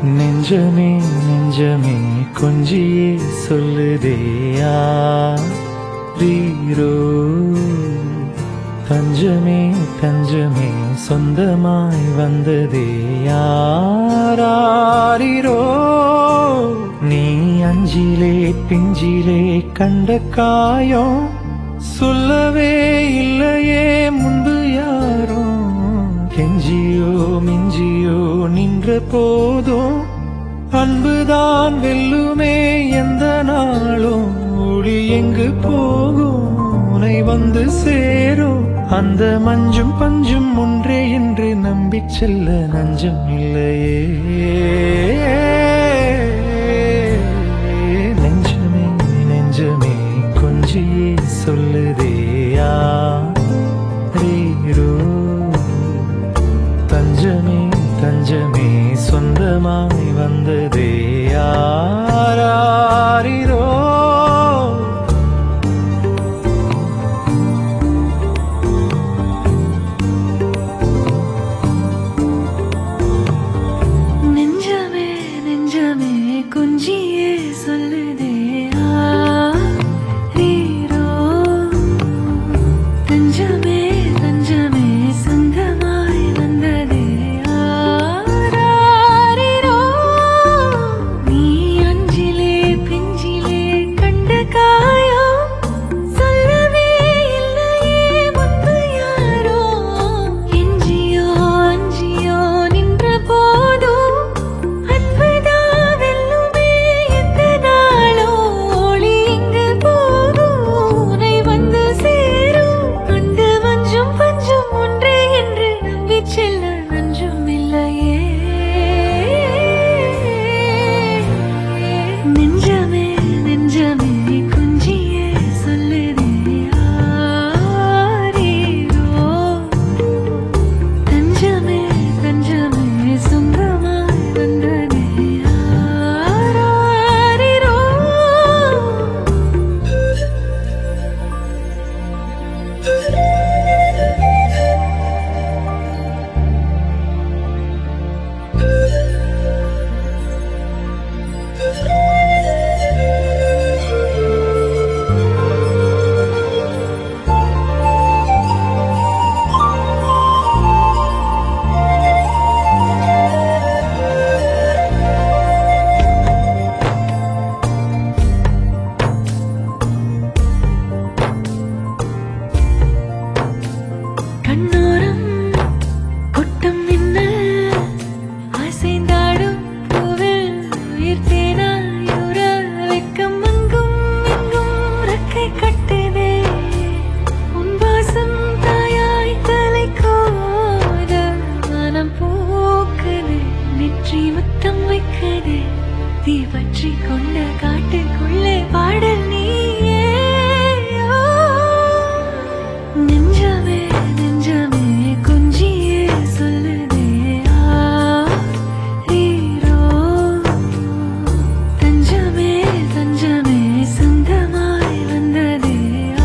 நெஞ்சமே நெஞ்சமே கொஞ்சியே சொல்லுதேயா ரீரோ தஞ்சமே தஞ்சமே சொந்தமாய் வந்ததே யாரோ நீ அஞ்சிலே பிஞ்சிலே கண்ட காயம் சொல்லவே இல்லையே முன்பு யாரும் கெஞ்சியோ மிஞ்சியோ நின்ற போதும் அன்புதான் வெல்லுமே எந்த நாளும் ஒளி எங்கு போகும் உனை வந்து சேரும் அந்த மஞ்சும் பஞ்சும் ஒன்றே என்று நம்பிச் செல்ல நஞ்சம் இல்லையே நெஞ்சமே நெஞ்சமே கொஞ்சியே சொல்லுதேயா ரீரோ தஞ்சமே தஞ்சமே சொந்தமாய் வந்ததே யாரோ நெஞ்சமே நெஞ்சமே கொஞ்சியே சொல்லுதே ஆ, ரீரோ. தஞ்சமே தஞ்சமே சொந்தமாய் வந்ததே ஆராரிரோ. நீ அஞ்சிலே பிஞ்சிலே கண்ட காயம் சொல்லவே இல்லையே முன்பு யாரோ எஞ்சியோ அஞ்சியோ நின்ற போதும் அன்புதா வெல்லுமே எந்த நாளோ ஒளி இங்கு போகும் உனை வந்து சேரும் அந்த மஞ்சும் பஞ்சும் ஒன்றே என்று நம்பிச் செல்ல நஞ்சும் இல்லையே நெஞ்சமே நெஞ்சமே குஞ்சியே சொல்லுதே ஆரீரோ தஞ்சமே தஞ்சமே சொந்தமாய் வந்ததே ஆராரிரோ கண்ணோரம் கொட்டும் மின்னல் அசைந்தாடும் பூவில் உயிர்த்தேனாயுற வெக்கம் அங்கும் இங்கும் ரெக்கை கட்டுதே உன் வாசம் தாயாய் தலை கோத மனம் பூக்குது நெற்றி முத்தம் வைக்குது தீ பற்றி கொண்ட காட்டுக்குள்ளே பாடல் நீயே ஓ. நெஞ்சமே நெஞ்சமே கொஞ்சியே சொல்லுதே ஆரீரோ தஞ்சமே தஞ்சமே சொந்தமாய் வந்ததே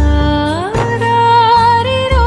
ஆராரிரோ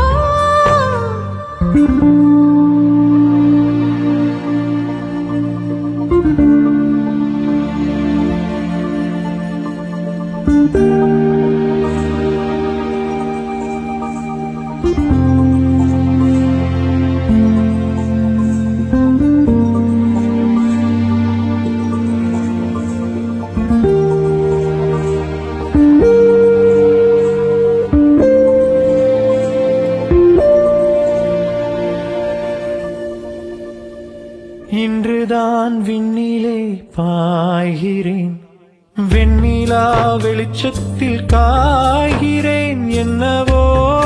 இன்றுதான் விண்ணிலே பாய்கிறேன் வெண்ணிலா வெளிச்சத்தில் காய்கிறேன் என்னவோ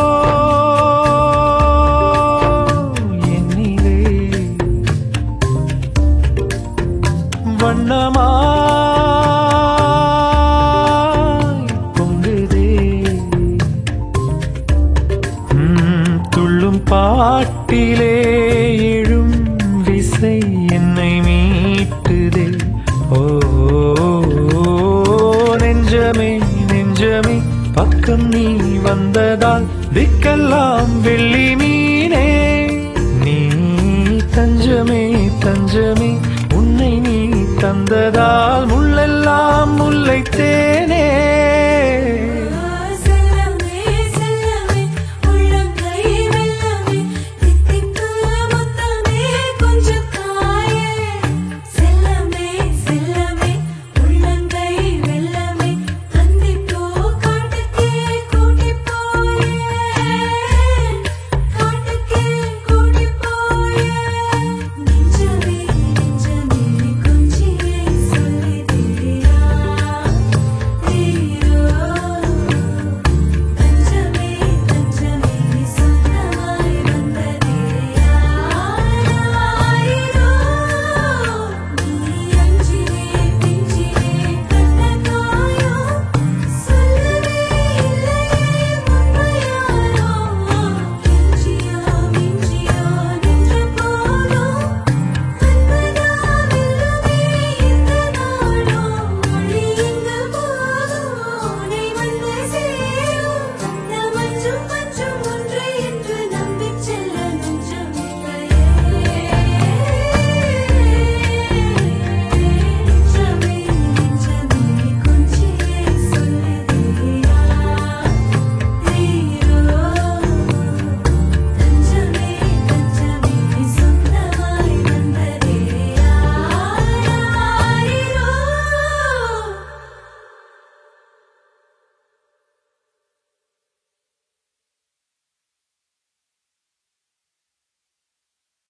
என்னிலே வண்ணமாய் பொங்குதே ம், துள்ளும் பாட்டிலே எழும் விசை என்னை மீட்டுதே ஓ நெஞ்சமே நெஞ்சமே பக்கம் நீ வந்ததால் திக்கெல்லாம் வெள்ளி மீனே நீ தஞ்சமே தஞ்சமே உன்னை நீ தந்ததால் முள்ளெல்லாம் முல்லை தேனே